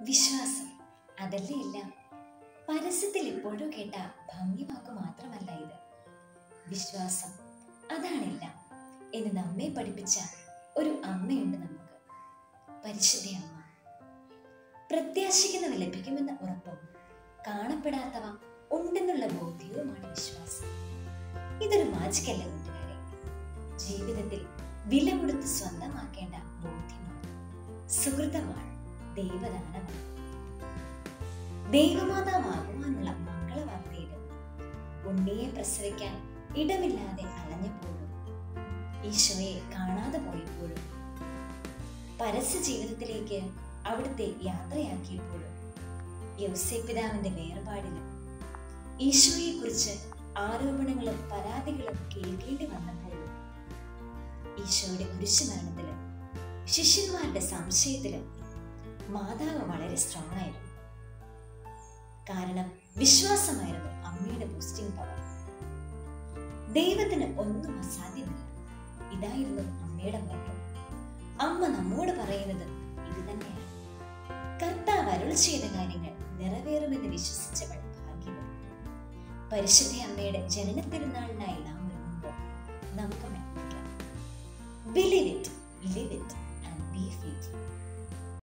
വിശ്വാസം അതല്ലേ എല്ലാം പരസ്യത്തിൽ എപ്പോഴോ കേട്ട ഭംഗിവാക്ക് മാത്രമല്ല ഇത് വിശ്വാസം അതാണെല്ലാം എന്ന് നമ്മെ പഠിപ്പിച്ച ഒരു അമ്മയുണ്ട് നമുക്ക് പരിശുദ്ധ അമ്മ പ്രത്യാശിക്കുന്നവ ലഭിക്കുമെന്ന ഉറപ്പും കാണപ്പെടാത്തവ ഉണ്ടെന്നുള്ള ബോധ്യവുമാണ് വിശ്വാസം ഇതൊരു മാജിക്കല്ല കൂട്ടുകാരെ ജീവിതത്തിൽ വില കൊടുത്ത് സ്വന്തമാക്കേണ്ട ബോധ്യമാണ് സുഹൃതമാണ് ദൈവദാനമാണ് ദൈവമാതാവാകുവാനുള്ള മംഗളവാർത്തയിലും ഉണ്ണിയെ പ്രസവിക്കാൻ ഇടമില്ലാതെ അലഞ്ഞപ്പോഴും ഈശോയെ കാണാതെ പോയപ്പോഴും പരസ്യ ജീവിതത്തിലേക്ക് അവിടുത്തെ യാത്രയാക്കിയപ്പോഴും യൗസേ പിതാവിന്റെ വേർപാടിലും ഈശോയെ കുറിച്ച് ആരോപണങ്ങളും പരാതികളും കേൾക്കേണ്ടി വന്നപ്പോഴും ഈശോയുടെ കുരിശുമരണത്തിലും ശിഷ്യന്മാരുടെ സംശയത്തിലും മാതാവ് വളരെ സ്ട്രോങ് ആയിരുന്നു കാരണം വിശ്വാസമായിരുന്നു അമ്മയുടെ ബൂസ്റ്റിംഗ് പവർ ദൈവത്തിന് ഒന്നും അസാധ്യമല്ല ഇതായിരുന്നു അമ്മയുടെ മർമ്മം അമ്മ നമ്മോട് പറയുന്നത് ഇത് തന്നെയാണ് കർത്താവ് അരുൾ ചെയ്ത കാര്യങ്ങൾ നിറവേറുമെന്ന് വിശ്വസിച്ചവൾ ഭാഗ്യവതി പരിശുദ്ധ അമ്മയുടെ ജനന തിരുനാളിനായി നാം ഒരുങ്ങുമ്പോൾ നമുക്ക് മനസ്സിലാക്കാം believe it live it and be faithful